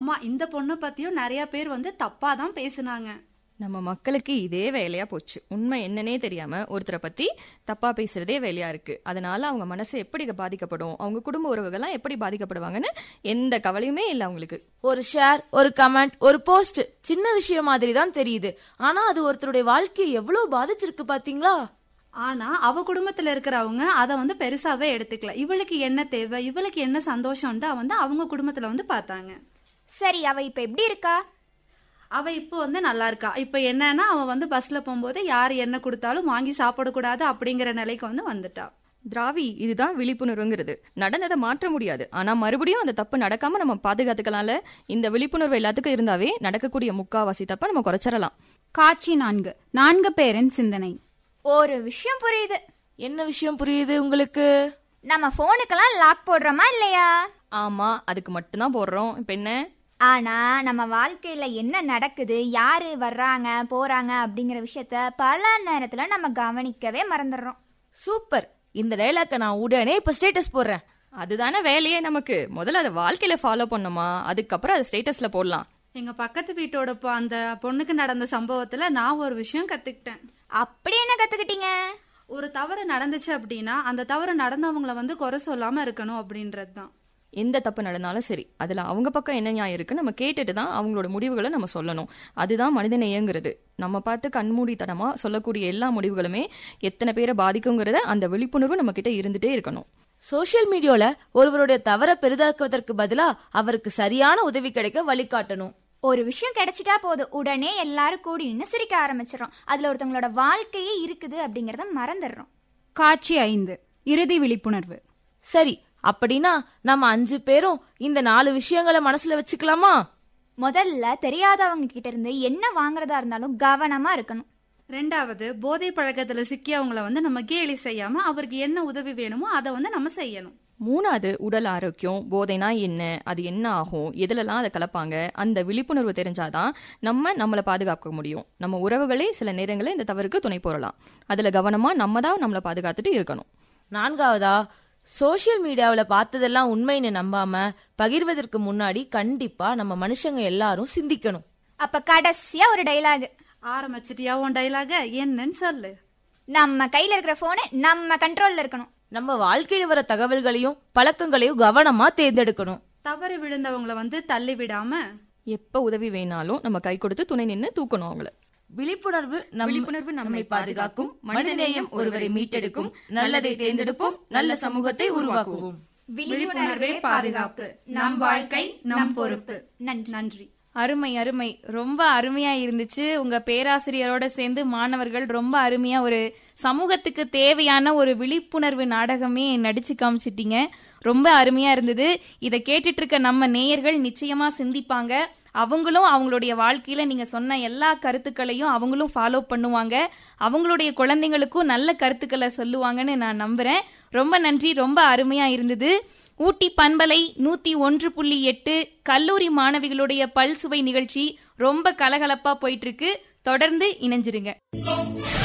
அம்மா இந்த பொண்ணை பத்தியும் நிறைய பேர் வந்து தப்பா தான் பேசுனாங்க நம்ம மக்களுக்கு இதே வேலையா போச்சு உண்மை என்னன்னே தெரியாம ஒருத்தரை பத்தி தப்பா பேசுறதே வேலையா இருக்கு அதனால அவங்க மனசு எப்படி பாதிக்கப்படும் அவங்க குடும்ப உறவுகள்லாம் எப்படி பாதிக்கப்படுவாங்கன்னு எந்த கவலையுமே இல்லை அவங்களுக்கு ஒரு ஷேர் ஒரு கமெண்ட் ஒரு போஸ்ட் சின்ன விஷயம் மாதிரி தான் தெரியுது ஆனா அது ஒருத்தருடைய வாழ்க்கையை எவ்வளவு பாதிச்சிருக்கு பாத்தீங்களா ஆனா அவ குடும்பத்துல இருக்கிறவங்க அதை வந்து பெருசாவே எடுத்துக்கல இவளுக்கு என்ன தேவை இவளுக்கு என்ன சந்தோஷம்ட்டு வந்து அவங்க குடும்பத்துல வந்து பார்த்தாங்க சரி அவ இப்ப எப்படி இருக்கா அவ இப்போ வந்து நல்லா இருக்கா இப்போ என்னன்னா அவ வந்து பஸ்ல போகும்போது யார் என்ன கொடுத்தாலும் வாங்கி சாப்பிடக்கூடாது அப்படிங்கிற நிலைக்கு வந்து வந்துட்டா திராவி இதுதான் விழிப்புணர்வுங்கிறது நடந்ததை மாற்ற முடியாது ஆனா மறுபடியும் அந்த தப்பு நடக்காம நம்ம பாதுகாத்துக்கலாம்ல இந்த விழிப்புணர்வு எல்லாத்துக்கும் இருந்தாவே நடக்கக்கூடிய முக்காவாசி தப்ப நம்ம குறைச்சிடலாம் காட்சி நான்கு நான்கு பேரின் சிந்தனை ஒரு விஷயம் புரியுது என்ன விஷயம் புரியுது உங்களுக்கு நம்ம போனுக்கெல்லாம் லாக் போடுறோமா இல்லையா ஆமா அதுக்கு மட்டும்தான் போடுறோம் இப்ப என்ன ஆனா நம்ம வாழ்க்கையில என்ன நடக்குது யாரு வர்றாங்க போறாங்க அப்படிங்கிற விஷயத்த பல நேரத்துல நம்ம கவனிக்கவே மறந்துடுறோம் சூப்பர் இந்த டைலாக்க நான் உடனே இப்ப ஸ்டேட்டஸ் போடுறேன் அதுதானே வேலையே நமக்கு முதல்ல அதை வாழ்க்கையில ஃபாலோ பண்ணுமா அதுக்கப்புறம் அதை ஸ்டேட்டஸ்ல போடலாம் எங்க பக்கத்து வீட்டோட பொ- அந்த பொண்ணுக்கு நடந்த சம்பவத்துல நான் ஒரு விஷயம் கத்துக்கிட்டேன் அப்படி என்ன கத்துக்கிட்டீங்க ஒரு தவறு நடந்துச்சு அப்படின்னா அந்த தவறு நடந்தவங்கள வந்து குறை சொல்லாம இருக்கணும் அப்படின்றது தான் எந்த தப்பு நடந்தாலும் சரி அதுல அவங்க பக்கம் என்ன நியாயம் இருக்கு நம்ம கேட்டுட்டு தான் அவங்களோட முடிவுகளை நம்ம சொல்லணும் அதுதான் மனித நேயங்கிறது நம்ம பார்த்து கண்மூடித்தனமா சொல்லக்கூடிய எல்லா முடிவுகளுமே எத்தனை பேரை பாதிக்குங்கிறத அந்த விழிப்புணர்வு நம்ம கிட்ட இருந்துட்டே இருக்கணும் சோஷியல் மீடியால ஒருவருடைய தவற பெரிதாக்குவதற்கு பதிலா அவருக்கு சரியான உதவி கிடைக்க வழிகாட்டணும் ஒரு விஷயம் கிடைச்சிட்டா போதும் உடனே எல்லாரும் கூடி நின்று சிரிக்க ஆரம்பிச்சிடறோம் அதுல ஒருத்தவங்களோட வாழ்க்கையே இருக்குது அப்படிங்கறத மறந்துடுறோம் காட்சி ஐந்து இறுதி விழிப்புணர்வு சரி அப்படின்னா நம்ம அஞ்சு பேரும் இந்த நாலு விஷயங்களை மனசுல வச்சுக்கலாமா முதல்ல தெரியாதவங்க கிட்ட இருந்து என்ன வாங்குறதா இருந்தாலும் கவனமா இருக்கணும் ரெண்டாவது போதை பழக்கத்துல சிக்கியவங்கள வந்து நம்ம கேலி செய்யாம அவருக்கு என்ன உதவி வேணுமோ அதை வந்து நம்ம செய்யணும் மூணாவது உடல் ஆரோக்கியம் போதைனா என்ன அது என்ன ஆகும் எதுலலாம் அதை கலப்பாங்க அந்த விழிப்புணர்வு தெரிஞ்சாதான் நம்ம நம்மளை பாதுகாக்க முடியும் நம்ம உறவுகளே சில நேரங்களில் இந்த தவறுக்கு துணை போறலாம் அதுல கவனமா நம்ம தான் நம்மளை பாதுகாத்துட்டு இருக்கணும் நான்காவதா சோஷியல் மீடியாவுல பார்த்ததெல்லாம் உண்மைன்னு நம்பாம பகிர்வதற்கு முன்னாடி கண்டிப்பா நம்ம மனுஷங்க எல்லாரும் சிந்திக்கணும் அப்ப கடைசியா ஒரு டைலாக் ஆரம்பிச்சிட்டியா உன் டைலாக என்னன்னு சொல்லு நம்ம கையில இருக்கிற போனு நம்ம கண்ட்ரோல்ல இருக்கணும் நம்ம வாழ்க்கையில வர தகவல்களையும் பழக்கங்களையும் கவனமா தேர்ந்தெடுக்கணும் தவறி விழுந்தவங்கள வந்து தள்ளி விடாம எப்ப உதவி வேணாலும் நம்ம கை கொடுத்து துணை நின்று தூக்கணும் அவங்கள விழிப்புணர்வு நம்- விழிப்புணர்வு நம்மை பாதுகாக்கும் மனிதநேயம் ஒருவரை மீட்டெடுக்கும் நல்லதை தேர்ந்தெடுப்போம் நல்ல சமூகத்தை உருவாக்குவோம் விழிப்புணர்வே பாதுகாப்பு நம் வாழ்க்கை நம் பொறுப்பு நன்றி நன்றி அருமை அருமை ரொம்ப அருமையா இருந்துச்சு உங்க பேராசிரியரோட சேர்ந்து மாணவர்கள் ரொம்ப அருமையா ஒரு சமூகத்துக்கு தேவையான ஒரு விழிப்புணர்வு நாடகமே நடிச்சு காமிச்சிட்டீங்க ரொம்ப அருமையா இருந்தது இதை கேட்டுட்டு இருக்க நம்ம நேயர்கள் நிச்சயமா சிந்திப்பாங்க அவங்களும் அவங்களுடைய வாழ்க்கையில நீங்க சொன்ன எல்லா கருத்துக்களையும் அவங்களும் ஃபாலோ பண்ணுவாங்க அவங்களுடைய குழந்தைங்களுக்கும் நல்ல கருத்துக்களை சொல்லுவாங்கன்னு நான் நம்புறேன் ரொம்ப நன்றி ரொம்ப அருமையா இருந்தது ஊட்டி பண்பலை நூத்தி ஒன்று புள்ளி எட்டு கல்லூரி மாணவிகளுடைய பல்சுவை நிகழ்ச்சி ரொம்ப கலகலப்பா போயிட்டு இருக்கு தொடர்ந்து இணைஞ்சிருங்க